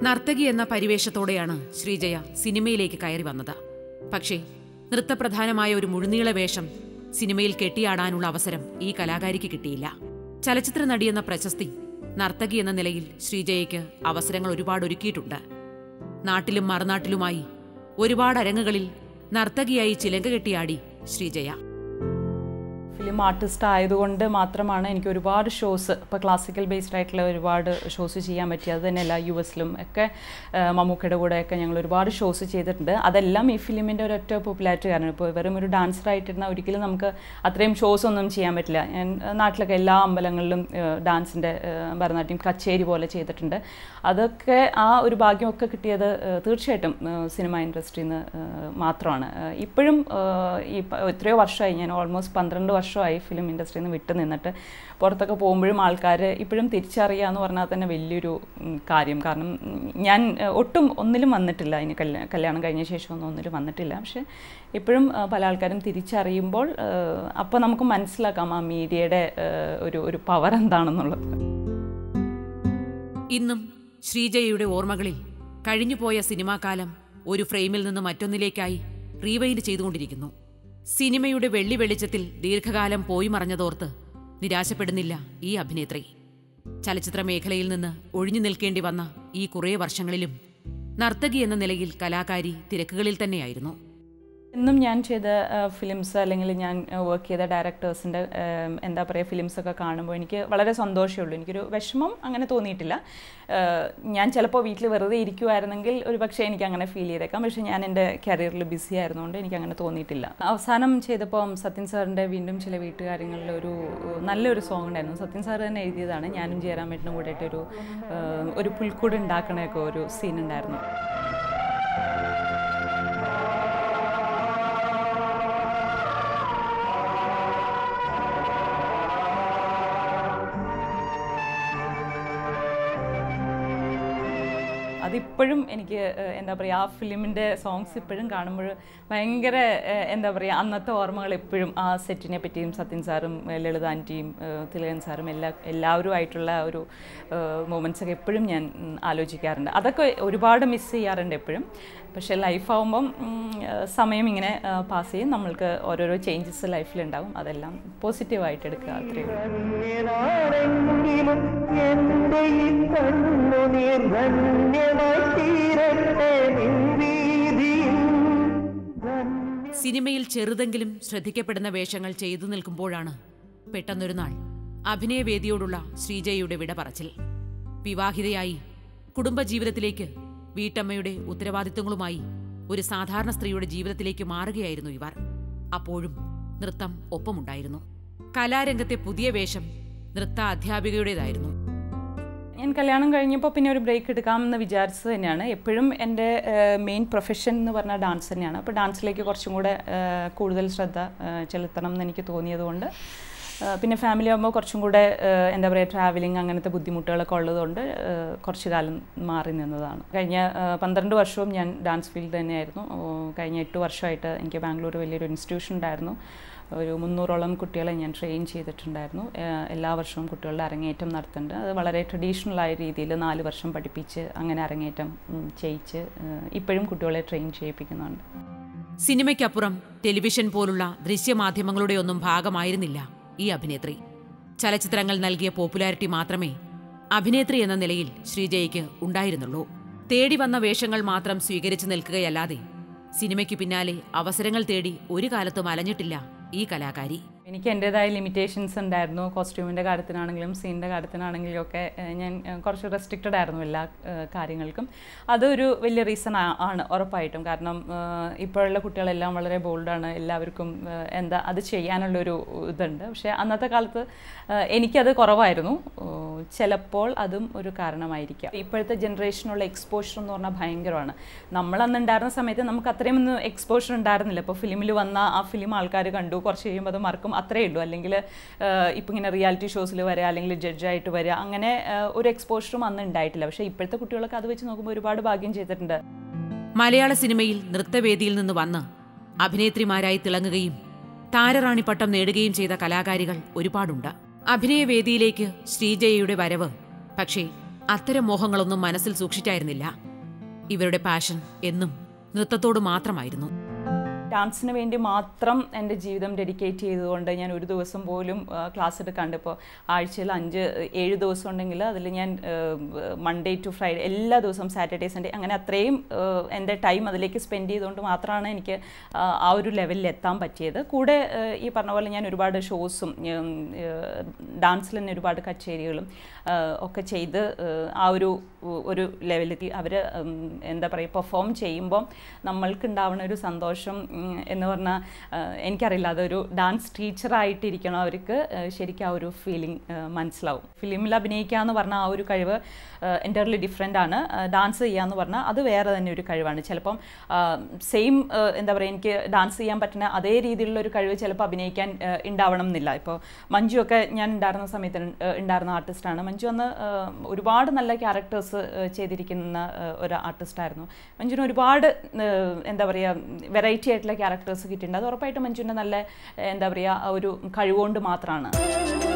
നർത്തകി എന്ന പരിവേഷത്തോടെയാണ് ശ്രീജയ സിനിമയിലേക്ക് കയറി വന്നത് പക്ഷേ നൃത്തപ്രധാനമായ ഒരു മുഴുനീള വേഷം സിനിമയിൽ കെട്ടിയാടാനുള്ള അവസരം ഈ കലാകാരിക്ക് കിട്ടിയില്ല ചലച്ചിത്ര നടി എന്ന പ്രശസ്തി നർത്തകി എന്ന നിലയിൽ ശ്രീജയയ്ക്ക് അവസരങ്ങൾ ഒരുപാട് ഒരുക്കിയിട്ടുണ്ട് നാട്ടിലും മറുനാട്ടിലുമായി ഒരുപാട് അരങ്ങുകളിൽ നർത്തകിയായി ചിലങ്ക കെട്ടിയാടി ശ്രീജയ ഫിലിം ആർട്ടിസ്റ്റ് ആയതുകൊണ്ട് മാത്രമാണ് എനിക്ക് ഒരുപാട് ഷോസ് ഇപ്പോൾ ക്ലാസിക്കൽ ബേസ്ഡ് ആയിട്ടുള്ള ഒരുപാട് ഷോസ് ചെയ്യാൻ പറ്റി അത് തന്നെയല്ല യു എസിലും ഒക്കെ ആ, മമ്മൂക്കയുടെ കൂടെയൊക്കെ ഞങ്ങൾ ഒരുപാട് ഷോസ് ചെയ്തിട്ടുണ്ട് അതെല്ലാം ഈ ഫിലിമിൻ്റെ ഒരൊറ്റ പോപ്പുലാരിറ്റി കാരണം ഇപ്പോൾ വെറും ഒരു ഡാൻസർ ആയിട്ടിരുന്ന ഒരിക്കലും നമുക്ക് അത്രയും ഷോസ് ഒന്നും ചെയ്യാൻ പറ്റില്ല ഞാൻ ആ, നാട്ടിലൊക്കെ എല്ലാ അമ്പലങ്ങളിലും ഡാൻസിൻ്റെ ഭരതനാട്യം കച്ചേരി പോലെ ചെയ്തിട്ടുണ്ട് അതൊക്കെ ആ ഒരു ഭാഗ്യമൊക്കെ കിട്ടിയത് ആ, തീർച്ചയായിട്ടും ആ, സിനിമ ഇൻഡസ്ട്രിയിൽ നിന്ന് മാത്രമാണ് ആ, ഇപ്പോഴും ആ, ഈ പ- എത്രയോ വർഷമായി ഞാൻ ഓൾമോസ്റ്റ് പന്ത്രണ്ട് വർഷമായി ഫിലിം ഇൻഡസ്ട്രിയിൽ നിന്ന് വിട്ടു നിന്നിട്ട് പുറത്തൊക്കെ പോകുമ്പോഴും ആൾക്കാർ ഇപ്പോഴും തിരിച്ചറിയുക എന്ന് പറഞ്ഞാൽ തന്നെ വലിയൊരു ഉം, കാര്യം കാരണം ഉം, ഞാൻ ആ, ഒട്ടും ഒന്നിലും വന്നിട്ടില്ല ഇനി കല്യാണം കല്യാണം കഴിഞ്ഞ ശേഷം ഒന്നും ഒന്നിലും വന്നിട്ടില്ല പക്ഷേ ഇപ്പോഴും ആ, പല ആൾക്കാരും തിരിച്ചറിയുമ്പോൾ അപ്പോൾ നമുക്ക് മനസ്സിലാക്കാം ആ മീഡിയയുടെ ആ, ഒരു ഒരു പവർ എന്താണെന്നുള്ളത് ഇന്നും ശ്രീജയയുടെ ഓർമ്മകളിൽ കഴിഞ്ഞുപോയ സിനിമാകാലം ഒരു ഫ്രെയിമിൽ നിന്ന് മറ്റൊന്നിലേക്കായി റീവൈൻഡ് ചെയ്തുകൊണ്ടിരിക്കുന്നു സിനിമയുടെ വെള്ളി വെളിച്ചത്തിൽ ദീർഘകാലം പോയി മറഞ്ഞതോർത്ത് നിരാശപ്പെടുന്നില്ല ഈ അഭിനേത്രി ചലച്ചിത്ര മേഖലയിൽ നിന്ന് ഒഴിഞ്ഞു നിൽക്കേണ്ടി വന്ന ഈ കുറേ വർഷങ്ങളിലും നർത്തകി എന്ന നിലയിൽ കലാകാരി തിരക്കുകളിൽ തന്നെയായിരുന്നു എന്നും ഞാൻ ചെയ്ത ഫിലിംസ് അല്ലെങ്കിൽ ഞാൻ വർക്ക് ചെയ്ത ഡയറക്ടേഴ്സിൻ്റെ എന്താ പറയുക ഫിലിംസൊക്കെ കാണുമ്പോൾ എനിക്ക് വളരെ സന്തോഷമേ ഉള്ളൂ എനിക്കൊരു വിഷമം അങ്ങനെ തോന്നിയിട്ടില്ല ആ, ഞാൻ ചിലപ്പോൾ വീട്ടിൽ വെറുതെ ഇരിക്കുമായിരുന്നെങ്കിൽ ഒരു പക്ഷേ എനിക്ക് അങ്ങനെ ഫീൽ ചെയ്തേക്കാം പക്ഷേ ഞാൻ എൻ്റെ കരിയറിൽ ബിസി ആയിരുന്നുകൊണ്ട് എനിക്ക് അങ്ങനെ തോന്നിയിട്ടില്ല അവസാനം ചെയ്തപ്പം സത്യൻ സാറിൻ്റെ വീണ്ടും ചില വീട്ടുകാര്യങ്ങളിൽ ഒരു ഏഹ്, നല്ലൊരു സോങ് ഉണ്ടായിരുന്നു സത്യൻ സാർ തന്നെ എഴുതിയതാണ് ഞാനും ജയറാമേട്ടനും കൂടിയിട്ടൊരു ഏഹ്, ഒരു പുൽക്കൂട് ഉണ്ടാക്കണയൊക്കെ ഒരു സീൻ ഉണ്ടായിരുന്നു അതിപ്പോഴും എനിക്ക് ഏഹ്, എന്താ പറയുക ആ ഫിലിമിൻ്റെ സോങ്സ് ഇപ്പോഴും കാണുമ്പോൾ ഭയങ്കര ഏഹ്, എന്താ പറയുക അന്നത്തെ ഓർമ്മകൾ എപ്പോഴും ആ സെറ്റിനെ പറ്റിയും സത്യൻ സാറും ഏഹ്, ലളിത ആൻറ്റിയും ഏഹ്, തിലകൻ സാറും എല്ലാ എല്ലാവരുമായിട്ടുള്ള ഒരു മൊമെൻറ്റ്സ് ഒക്കെ എപ്പോഴും ഞാൻ ഉം, ആലോചിക്കാറുണ്ട് അതൊക്കെ ഒരുപാട് മിസ് ചെയ്യാറുണ്ട് എപ്പോഴും പക്ഷേ ലൈഫാവുമ്പം സമയം ഇങ്ങനെ പാസ് ചെയ്യും നമ്മൾക്ക് ഓരോരോ ചേഞ്ചസ് ലൈഫിലുണ്ടാവും അതെല്ലാം പോസിറ്റീവായിട്ട് എടുക്കുക അത്രയേ ഉള്ളൂ ധന്യനാണെങ്കിലും എന്റെ ഈ കണ്ണുനീർ ധന്യമായി തീരട്ടെ നിൻവീതിയിൽ ധന്യ സിനിമയിൽ ചെറുതെങ്കിലും ശ്രദ്ധിക്കപ്പെടുന്ന വേഷങ്ങൾ ചെയ്തു നിൽക്കുമ്പോഴാണ് പെട്ടെന്നൊരു നാൾ അഭിനയവേദിയോടുള്ള ശ്രീജയയുടെ വിട പറച്ചിൽ വിവാഹിതയായി കുടുംബജീവിതത്തിലേക്ക് വീട്ടമ്മയുടെ ഉത്തരവാദിത്തങ്ങളുമായി ഒരു സാധാരണ സ്ത്രീയുടെ ജീവിതത്തിലേക്ക് മാറുകയായിരുന്നു ഇവർ അപ്പോഴും നൃത്തം ഒപ്പമുണ്ടായിരുന്നു കലാരംഗത്തെ പുതിയ വേഷം നൃത്ത അധ്യാപികയുടേതായിരുന്നു ഞാൻ കല്യാണം കഴിഞ്ഞപ്പോൾ പിന്നെ ഒരു ബ്രേക്ക് എടുക്കാമെന്ന് വിചാരിച്ചത് തന്നെയാണ് എപ്പോഴും എൻ്റെ മെയിൻ പ്രൊഫഷൻ എന്ന് പറഞ്ഞാൽ ഡാൻസ് തന്നെയാണ് അപ്പോൾ ഡാൻസിലേക്ക് കുറച്ചും കൂടെ ഏഹ്, കൂടുതൽ ശ്രദ്ധ ഏഹ്, ചെലുത്തണം എന്ന് എനിക്ക് തോന്നിയതുകൊണ്ട് ഏഹ്, പിന്നെ ഫാമിലി ആകുമ്പോൾ കുറച്ചും കൂടെ ഏഹ്, എന്താ പറയുക ട്രാവലിംഗ് അങ്ങനത്തെ ബുദ്ധിമുട്ടുകളൊക്കെ ഉള്ളതുകൊണ്ട് ഏഹ്, കുറച്ച് കാലം മാറി നിന്നതാണ് കഴിഞ്ഞ ഏഹ്, പന്ത്രണ്ട് വർഷവും ഞാൻ ഡാൻസ് ഫീൽഡ് തന്നെയായിരുന്നു ഓ, കഴിഞ്ഞ എട്ട് വർഷമായിട്ട് എനിക്ക് ബാംഗ്ലൂർ വലിയൊരു ഇൻസ്റ്റിറ്റ്യൂഷൻ ഉണ്ടായിരുന്നു ഒരു മുന്നൂറോളം കുട്ടികളെ ഞാൻ ട്രെയിൻ ചെയ്തിട്ടുണ്ടായിരുന്നു ഏഹ് എല്ലാ വർഷവും കുട്ടികളുടെ അരങ്ങേറ്റം നടത്തുന്നുണ്ട് അത് വളരെ ട്രഡീഷണൽ ആയ രീതിയിൽ നാല് വർഷം പഠിപ്പിച്ച് അങ്ങനെ അരങ്ങേറ്റം ഉം, ചെയ്യിച്ച് ഏഹ് ഇപ്പോഴും കുട്ടികളെ ട്രെയിൻ ചെയ്യിപ്പിക്കുന്നുണ്ട് സിനിമയ്ക്കപ്പുറം ടെലിവിഷൻ പോലുള്ള ദൃശ്യമാധ്യമങ്ങളുടെ ഒന്നും ഭാഗമായിരുന്നില്ല ഈ അഭിനേത്രി ചലച്ചിത്രങ്ങൾ നൽകിയ പോപ്പുലാരിറ്റി മാത്രമേ അഭിനേത്രി എന്ന നിലയിൽ ശ്രീജയ്ക്ക് ഉണ്ടായിരുന്നുള്ളൂ തേടി വന്ന വേഷങ്ങൾ മാത്രം സ്വീകരിച്ചു നിൽക്കുകയല്ലാതെ സിനിമയ്ക്ക് പിന്നാലെ അവസരങ്ങൾ തേടി ഒരു കാലത്തും അലഞ്ഞിട്ടില്ല ഈ കലാകാരി എനിക്ക് എൻ്റേതായ ലിമിറ്റേഷൻസ് ഉണ്ടായിരുന്നു കോസ്റ്റ്യൂമിൻ്റെ കാര്യത്തിനാണെങ്കിലും സീനിൻ്റെ കാര്യത്തിനാണെങ്കിലും ഒക്കെ ഏഹ് ഞാൻ ഏഹ് കുറച്ച് റെസ്ട്രിക്റ്റഡ് ആയിരുന്നു എല്ലാ ഏഹ് കാര്യങ്ങൾക്കും അതൊരു വലിയ റീസൺ ആണ് ഉറപ്പായിട്ടും കാരണം ഏഹ് ഇപ്പോഴുള്ള കുട്ടികളെല്ലാം വളരെ ബോൾഡാണ് എല്ലാവർക്കും ഏഹ് എന്താ അത് ചെയ്യാനുള്ളൊരു ഇതുണ്ട് പക്ഷേ അന്നത്തെ കാലത്ത് ഏഹ് എനിക്കത് കുറവായിരുന്നു ഏഹ് ചിലപ്പോൾ അതും ഒരു കാരണമായിരിക്കാം ഇപ്പോഴത്തെ ജനറേഷനുള്ള എക്സ്പോഷർ എന്ന് പറഞ്ഞാൽ ഭയങ്കരമാണ് നമ്മളന്ന് ഉണ്ടായിരുന്ന സമയത്ത് നമുക്ക് അത്രയും ഒന്നും എക്സ്പോഷർ ഉണ്ടായിരുന്നില്ല ഇപ്പോൾ ഫിലിമിൽ വന്ന ആ ഫിലിം ആൾക്കാർ കണ്ടു കുറച്ച് കഴിയുമ്പോൾ അത് മറക്കും അത്രയേ ഉള്ളൂ അല്ലെങ്കിൽ ഇപ്പം ഇങ്ങനെ റിയാലിറ്റി ഷോസിൽ വരിക അല്ലെങ്കിൽ ജഡ്ജായിട്ട് വരിക അങ്ങനെ ഏഹ് ഒരു എക്സ്പോഷറും അന്ന് ഉണ്ടായിട്ടില്ല പക്ഷേ ഇപ്പോഴത്തെ കുട്ടികളൊക്കെ അത് വെച്ച് നോക്കുമ്പോൾ ഒരുപാട് ഭാഗ്യം ചെയ്തിട്ടുണ്ട് മലയാള സിനിമയിൽ നൃത്തവേദിയിൽ നിന്ന് വന്ന് അഭിനേത്രിമാരായി തിളങ്ങുകയും താരറാണി പട്ടം നേടുകയും ചെയ്ത കലാകാരികൾ ഒരുപാടുണ്ട് അഭിനയവേദിയിലേക്ക് ശ്രീജയയുടെ വരവ് പക്ഷേ അത്തരം മോഹങ്ങളൊന്നും മനസ്സിൽ സൂക്ഷിച്ചായിരുന്നില്ല ഇവരുടെ പാഷൻ എന്നും നൃത്തത്തോട് മാത്രമായിരുന്നു ഡാൻസിന് വേണ്ടി മാത്രം എൻ്റെ ജീവിതം ഡെഡിക്കേറ്റ് ചെയ്തുകൊണ്ട് ഞാൻ ഒരു ദിവസം പോലും ക്ലാസ് എടുക്കാണ്ട് ഇപ്പോൾ ആഴ്ചയിൽ അഞ്ച് ഏഴ് ദിവസം ഉണ്ടെങ്കിൽ അതിൽ ഞാൻ മൺഡേ ടു ഫ്രൈഡേ എല്ലാ ദിവസവും സാറ്റർഡേ സൺഡേ അങ്ങനെ അത്രയും ഏഹ്, എൻ്റെ ടൈം അതിലേക്ക് സ്പെൻഡ് ചെയ്തുകൊണ്ട് മാത്രമാണ് എനിക്ക് ആ, ആ ഒരു ലെവലിൽ എത്താൻ പറ്റിയത് കൂടെ ഏഹ്, ഈ പറഞ്ഞ പോലെ ഞാൻ ഒരുപാട് ഷോസും ഡാൻസിൽ തന്നെ ഒരുപാട് കച്ചേരികളും ഏഹ്, ഒക്കെ ചെയ്ത് ഏഹ്, ആ ഒരു ഒരു ലെവലിൽ അവർ എന്താ പറയുക പെർഫോം ചെയ്യുമ്പം നമ്മൾക്ക് ഉണ്ടാവുന്ന ഒരു സന്തോഷം ഉം, എന്ന് പറഞ്ഞാൽ എനിക്കറിയില്ല അതൊരു ഡാൻസ് ടീച്ചറായിട്ടിരിക്കണം അവർക്ക് ഏഹ്, ശരിക്കും ആ ഒരു ഫീലിംഗ് മനസ്സിലാവും ഫിലിമിൽ അഭിനയിക്കുക എന്ന് പറഞ്ഞാൽ ആ ഒരു കഴിവ് എൻ്റർലി ഡിഫറെൻ്റ് ആണ് ഡാൻസ് ചെയ്യുക എന്ന് പറഞ്ഞാൽ അത് വേറെ തന്നെ ഒരു കഴിവാണ് ചിലപ്പം സെയിം എന്താ പറയുക എനിക്ക് ഡാൻസ് ചെയ്യാൻ പറ്റുന്ന അതേ രീതിയിലുള്ള ഒരു കഴിവ് ചിലപ്പോൾ അഭിനയിക്കാൻ ഏഹ്, ഉണ്ടാവണം എന്നില്ല ഇപ്പോൾ മഞ്ജു ഒക്കെ ഞാൻ ഉണ്ടായിരുന്ന സമയത്ത് ഏഹ്, ഉണ്ടായിരുന്ന ആർട്ടിസ്റ്റാണ് മഞ്ജു അന്ന് ഏഹ്, ഒരുപാട് നല്ല ക്യാരക്ടേഴ്സ് ചെയ്തിരിക്കുന്ന ഏഹ്, ഒരു ആർട്ടിസ്റ്റായിരുന്നു മഞ്ജുവിന് ഒരുപാട് ഏഹ്, എന്താ പറയുക വെറൈറ്റി ആയിട്ടുള്ള ക്യാരക്ടേഴ്സ് കിട്ടിയിട്ടുണ്ട് അത് ഉറപ്പായിട്ടും മഞ്ജുവിൻ്റെ നല്ല ഏഹ്, എന്താ പറയുക ആ ഒരു കഴിവുകൊണ്ട് മാത്രമാണ്